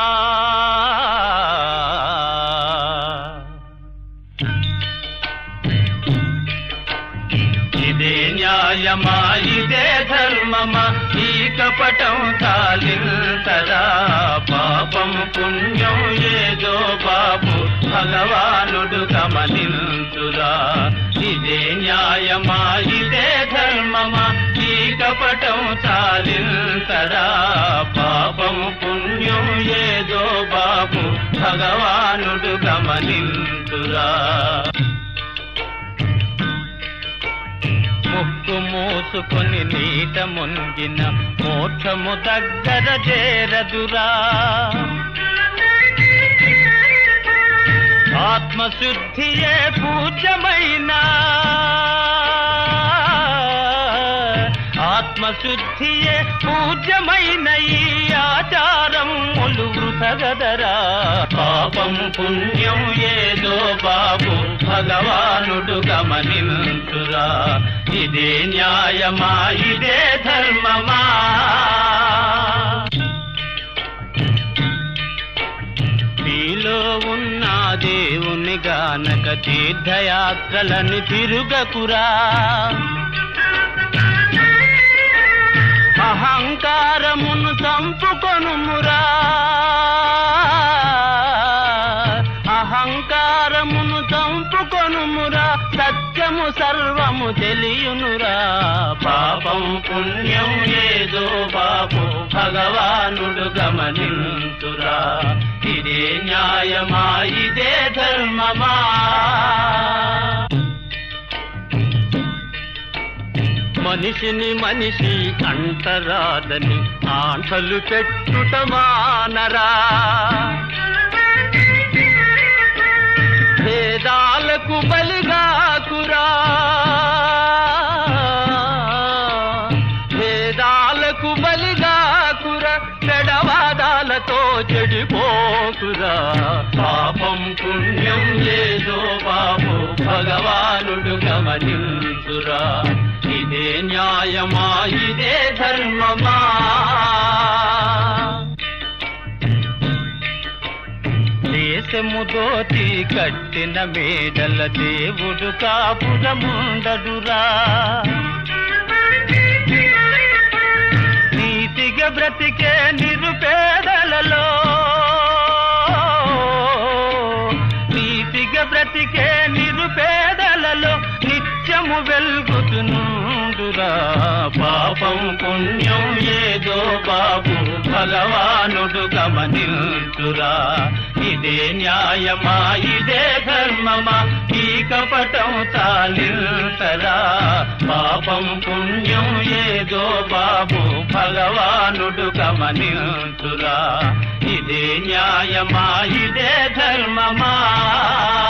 ఇదే న్యాయమా ఇదే ధర్మమా ఈ కపటం తాలింతరా పాపం పుణ్యం ఏదో బాబు భగవానుడు గమనించురా ఇదే న్యాయమా ఇదే ధర్మమా ఈ కపటం తాలింతరా పాపం పుణ్యం ఏదో బాబు భగవానుడు గమనించురా ముక్కు మూసుకొని నీట మునిగిన మోక్షము దగ్గర చేరదురా ఆత్మశుద్ధియే పూజ్యమైన ఆత్మశుద్ధియే పూజ్యమైన ఈ ఆచారం ములు వృథగదరా పాపం పుణ్యం ఏదో బాబు భగవానుడు గమనించురా ఇదే న్యాయమా ఇదే ధర్మమా నీలో ఉన్న దేవుని గానక తీర్థయాత్రలను తిరుగకురా అహంకారమును చంపుకొనుమురా అహంకారమును చంపుకొనుమురా సత్యము సర్వము తెలియునురా పాపం పుణ్యం ఏదో బాబు భగవానుడు గమనించురా ఇదే న్యాయమా ఇదే ధర్మమా మనిషిని మనిషి అంటరాదని ఆంటలు పెట్టుట మానరా భేదాలకు బలిగాకురా భేదాలకు బలిగాకురా చెడవాదాలతో చెడిపోకురా పాపం పుణ్యం ఏదో బాబు భగవానుడు గమనించురా ఇదే న్యాయమా ఇదే ధర్మమా దేశము దోతి కట్టిన మేడల దేవుడు కాపురముండడురా నీతిగా బ్రతికే నిరుపేదలలో నీతిగా బ్రతికే నిరుపేదలలో నిత్యము వెల్గుతునుండురా పాపం పుణ్యం ఏదో బాబు భగవానుడు గమనించురా ఇదే న్యాయమా ఇదే ధర్మమా ఈ కపటం తాలింతరా పాపం పుణ్యం ఏదో బాబు భగవానుడు గమనించురా ఇదే న్యాయమా ఇదే ధర్మమా